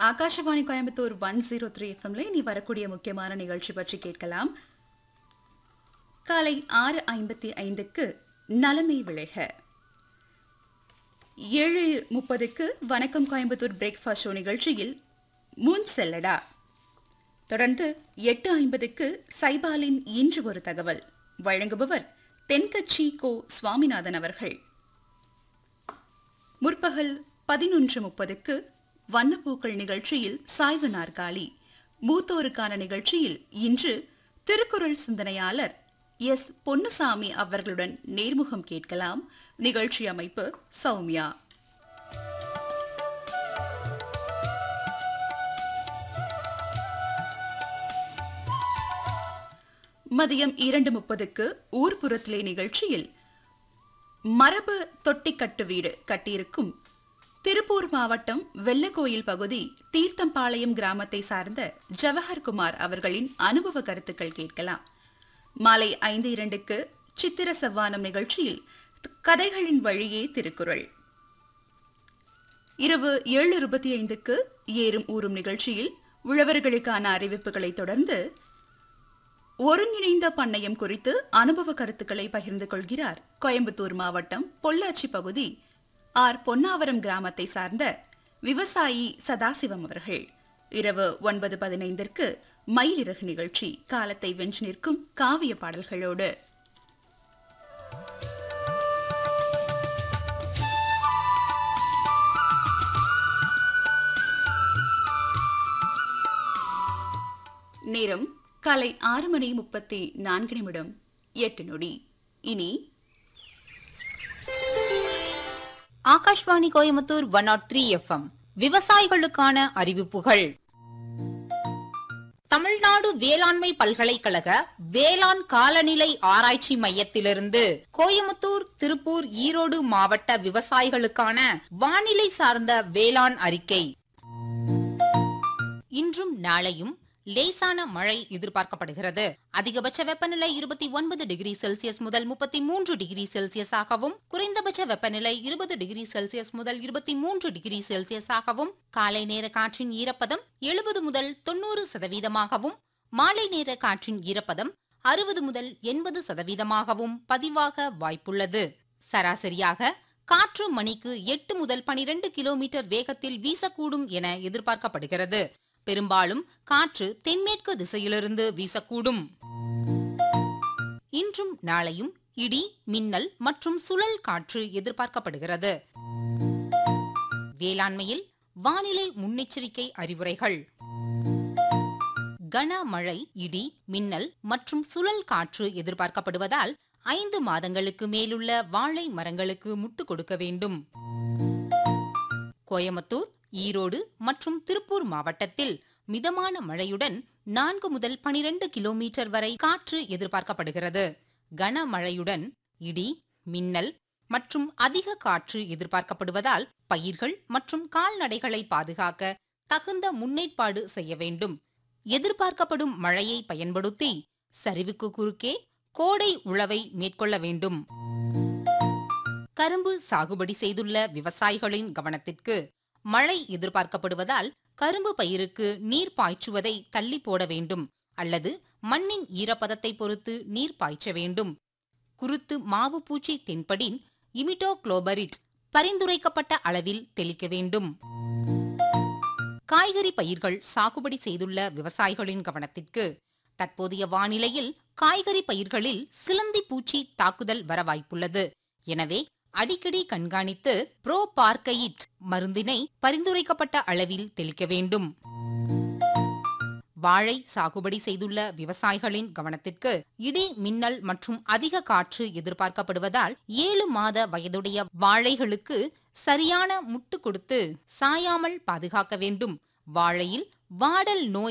Akashvani Coimbatore one zero three எஃப்எம்ல இனி வரக்கூடிய முக்கியமான நிகழ்ச்சி பற்றி கேட்கலாம் காலை ஆறு ஐம்பத்தி ஐந்துக்கு நலமை விளைக ஏழு முப்பதுக்கு வணக்கம் கோயம்புத்தூர் பிரேக்ஃபாஸ்ட் ஷோ நிகழ்ச்சியில் முன் செல்லடா தொடர்ந்து எட்டு ஐம்பதுக்கு சைபாலின் இன்று ஒரு தகவல் வழங்குபவர் தென்கட்சி கோ சுவாமிநாதன் அவர்கள் முற்பகல் பதினொன்று முப்பதுக்கு வண்ணப்பூக்கள் நிகழ்ச்சியில் சாய்வு நாற்காலி மூத்தோருக்கான நிகழ்ச்சியில் இன்று திருக்குறள் சிந்தனையாளர் எஸ் பொன்னுசாமி அவர்களுடன் நேர்முகம் கேட்கலாம் நிகழ்ச்சி அமைப்பு சௌமியா மதியம் இரண்டு முப்பதுக்கு ஊர்புறத்திலே நிகழ்ச்சியில் மரபு தொட்டிக்கட்டு வீடு கட்டியிருக்கும் திருப்பூர் மாவட்டம் வெள்ளக்கோயில் பகுதி தீர்த்தம்பாளையம் கிராமத்தை சார்ந்த ஜவஹர் குமார் அவர்களின் அனுபவ கருத்துக்கள் கேட்கலாம் மாலை ஐந்து இரண்டுக்கு சித்திர செவ்வானம் நிகழ்ச்சியில் கதைகளின் வழியே திருக்குறள் இரவு ஏழு இருபத்தி ஐந்துக்கு ஏறும் ஊறும் நிகழ்ச்சியில் உழவர்களுக்கான அறிவிப்புகளை தொடர்ந்து ஒருங்கிணைந்த பண்ணையம் குறித்து அனுபவ கருத்துக்களை பகிர்ந்து கொள்கிறார் கோயம்புத்தூர் மாவட்டம் பொள்ளாச்சி பகுதி ஆர் பொன்னாவரம் கிராமத்தை சார்ந்த விவசாயி சதாசிவம் அவர்கள் இரவு ஒன்பது பதினைந்திற்கு மயிலிறகு நிகழ்ச்சி காலத்தை வென்று நிற்கும் காவிய பாடல்களோடு நேரம் காலை ஆறு மணி முப்பத்தி நான்கு நிமிடம் எட்டு நொடி இனி Akashvani Coimbatore one nought three FM விவசாயிகளுக்கான அறிவிப்புகள் தமிழ்நாடு வேளாண்மை பல்கலைக்கழக வேளாண் காலநிலை ஆராய்ச்சி மையத்திலிருந்து கோயமுத்தூர் திருப்பூர் ஈரோடு மாவட்ட விவசாயிகளுக்கான வானிலை சார்ந்த வேளாண் அறிக்கை இன்றும் நாளையும் லேசான மழை எதிர்பார்க்கப்படுகிறது அதிகபட்ச வெப்பநிலை இருபத்தி ஒன்பது டிகிரி செல்சியஸ் முதல் முப்பத்தி மூன்று டிகிரி செல்சியஸாகவும் குறைந்தபட்ச வெப்பநிலை இருபது டிகிரி செல்சியஸ் முதல் இருபத்தி மூன்று டிகிரி செல்சியஸாகவும் காலை நேர காற்றின் ஈரப்பதம் எழுபது முதல் தொண்ணூறு சதவீதமாகவும் மாலை நேர காற்றின் ஈரப்பதம் அறுபது முதல் எண்பது சதவீதமாகவும் பதிவாக வாய்ப்புள்ளது சராசரியாக காற்று மணிக்கு எட்டு முதல் பனிரெண்டு கிலோமீட்டர் வேகத்தில் வீசக்கூடும் என எதிர்பார்க்கப்படுகிறது பெரும்பாலும் காற்று தென்மேற்கு திசையிலிருந்து வீசக்கூடும் இன்றும் நாளையும் இடி மின்னல் மற்றும் சுழல் காற்று எதிர்பார்க்கப்படுகிறது வேளாண்மையில் வானிலை முன்னெச்சரிக்கை அறிவுரைகள் கனமழை இடி மின்னல் மற்றும் சுழல் காற்று எதிர்பார்க்கப்படுவதால் ஐந்து மாதங்களுக்கு மேலுள்ள வாழை மரங்களுக்கு முட்டு கொடுக்க வேண்டும் கோயமுத்தூர் ஈரோடு மற்றும் திருப்பூர் மாவட்டத்தில் மிதமான மழையுடன் நான்கு முதல் பனிரெண்டு கிலோமீட்டர் வரை காற்று எதிர்பார்க்கப்படுகிறது கனமழையுடன் இடி மின்னல் மற்றும் அதிக காற்று எதிர்பார்க்கப்படுவதால் பயிர்கள் மற்றும் கால்நடைகளை பாதுகாக்க தகுந்த முன்னேற்பாடு செய்ய வேண்டும் எதிர்பார்க்கப்படும் மழையை பயன்படுத்தி சரிவுக்கு குறுக்கே கோடை உழவை மேற்கொள்ள வேண்டும் கரும்பு சாகுபடி செய்துள்ள விவசாயிகளின் கவனத்திற்கு மழை எதிர்பார்க்கப்படுவதால் கரும்பு பயிருக்கு நீர் பாய்ச்சுவதை தள்ளி போட வேண்டும் அல்லது மண்ணின் ஈரப்பதத்தை பொறுத்து நீர் பாய்ச்ச வேண்டும் குருத்து மாவு பூச்சி தென்படின் இமிட்டோக்ளோபரிட் பரிந்துரைக்கப்பட்ட அளவில் தெளிக்க வேண்டும் காய்கறி பயிர்கள் சாகுபடி செய்துள்ள விவசாயிகளின் கவனத்திற்கு தற்போதைய வானிலையில் காய்கறி பயிர்களில் சிலந்தி பூச்சி தாக்குதல் வர வாய்ப்புள்ளது எனவே அடிக்கடி கண்காணித்து ப்ரோ பார்க்கையிட் மருந்தினை பரிந்துரைக்கப்பட்ட அளவில் தெளிக்க வேண்டும் வாழை சாகுபடி செய்துள்ள விவசாயிகளின் கவனத்திற்கு இடி மின்னல் மற்றும் அதிக காற்று எதிர்பார்க்கப்படுவதால் ஏழு மாத வயதுடைய வாழைகளுக்கு சரியான முட்டு கொடுத்து சாயாமல் பாதுகாக்க வேண்டும் வாழையில் வாடல் நோய்